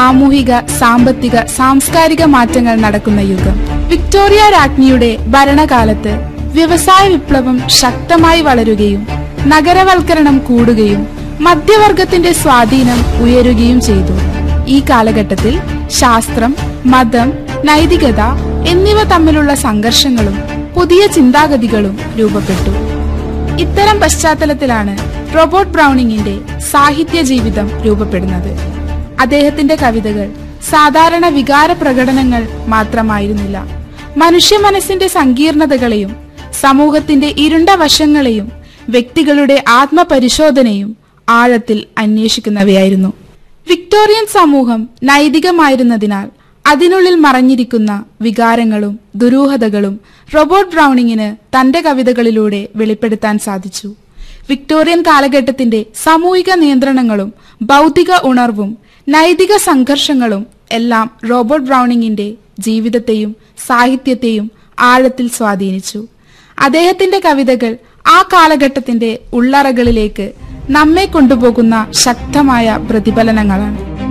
സാമൂഹിക സാമ്പത്തിക സാംസ്കാരിക മാറ്റങ്ങൾ നടക്കുന്ന യുഗം വിക്ടോറിയ രാജ്ഞിയുടെ ഭരണകാലത്ത് വ്യവസായ വിപ്ലവം ശക്തമായി വളരുകയും നഗരവൽക്കരണം കൂടുകയും മധ്യവർഗത്തിന്റെ സ്വാധീനം ഉയരുകയും ചെയ്തു ഈ കാലഘട്ടത്തിൽ ശാസ്ത്രം മതം നൈതികത എന്നിവ തമ്മിലുള്ള സംഘർഷങ്ങളും പുതിയ ചിന്താഗതികളും രൂപപ്പെട്ടു ഇത്തരം പശ്ചാത്തലത്തിലാണ് റോബോട്ട് ബ്രൗണിങ്ങിന്റെ സാഹിത്യ ജീവിതം രൂപപ്പെടുന്നത് അദ്ദേഹത്തിന്റെ കവിതകൾ സാധാരണ വികാര പ്രകടനങ്ങൾ മാത്രമായിരുന്നില്ല മനുഷ്യ മനസ്സിന്റെ സങ്കീർണതകളെയും സമൂഹത്തിന്റെ ഇരുണ്ട വശങ്ങളെയും വ്യക്തികളുടെ ആത്മപരിശോധനയും ആഴത്തിൽ അന്വേഷിക്കുന്നവയായിരുന്നു വിക്ടോറിയൻ സമൂഹം നൈതികമായിരുന്നതിനാൽ അതിനുള്ളിൽ മറഞ്ഞിരിക്കുന്ന വികാരങ്ങളും ദുരൂഹതകളും റോബോട്ട് ബ്രൗണിങ്ങിന് തന്റെ കവിതകളിലൂടെ വെളിപ്പെടുത്താൻ സാധിച്ചു വിക്ടോറിയൻ കാലഘട്ടത്തിന്റെ സാമൂഹിക നിയന്ത്രണങ്ങളും ബൗദ്ധിക ഉണർവും നൈതിക സംഘർഷങ്ങളും എല്ലാം റോബോട്ട് ബ്രൗണിങ്ങിന്റെ ജീവിതത്തെയും സാഹിത്യത്തെയും ആഴത്തിൽ സ്വാധീനിച്ചു അദ്ദേഹത്തിന്റെ കവിതകൾ ആ കാലഘട്ടത്തിന്റെ ഉള്ളറകളിലേക്ക് നമ്മെ കൊണ്ടുപോകുന്ന ശക്തമായ പ്രതിഫലനങ്ങളാണ്